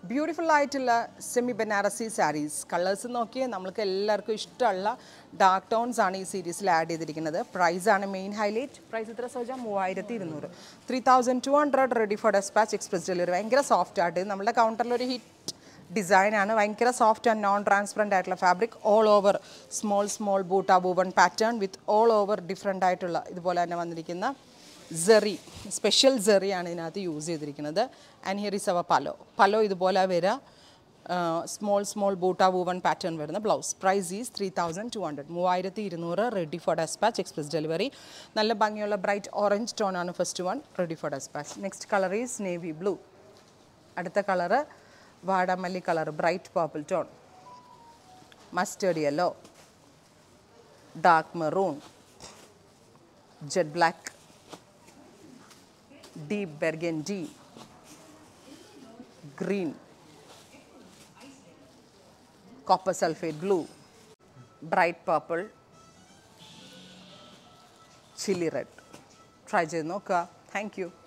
Beautiful ആയിട്ടുള്ള semi Banarasi saris colours നോക്കിയാൽ നമ്മൾക്ക് എല്ലാവർക്കും ഇഷ്ടമുള്ള ഡാർക്ക് ടോൺസ് ആണ് ഈ സീരീസിൽ ആഡ് ചെയ്തിരിക്കുന്നത് പ്രൈസ് ആണ് മെയിൻ ഹൈലൈറ്റ് പ്രൈസ് ഇത്ര സോജ മൂവായിരത്തി ഇരുന്നൂറ് three thousand two hundred ready for dispatch express delivery ഭയങ്കര സോഫ്റ്റ് ആയിട്ട് നമ്മുടെ കൗണ്ടറിൽ ഒരു ഹിറ്റ് ഡിസൈനാണ് ഭയങ്കര സോഫ്റ്റ് ആൻഡ് നോൺ ട്രാൻസ്പെറൻ്റ് ആയിട്ടുള്ള fabric all over small small buta woven pattern with all over different ആയിട്ടുള്ള ഇതുപോലെ തന്നെ വന്നിരിക്കുന്ന സെറി സ്പെഷ്യൽ സെറിയാണ് ഇതിനകത്ത് യൂസ് ചെയ്തിരിക്കുന്നത് ആൻഡ് ഹിയർ ഇസ് അവ പലോ പലോ ഇതുപോലെ വരിക small small buta woven pattern വരുന്ന blouse price is three thousand two hundred മൂവായിരത്തി ഇരുന്നൂറ് ready for dispatch express delivery നല്ല ഭംഗിയുള്ള ബ്രൈറ്റ് ഓറഞ്ച് ടോൺ ആണ് first one ready for dispatch next colour is navy blue അടുത്ത കളറ് വാടാമല്ലി colour bright purple tone mustard yellow dark maroon jet black deep burgundy, green, copper sulfate blue, bright purple, chili red. Try ചെയ്ത് നോക്കുക thank you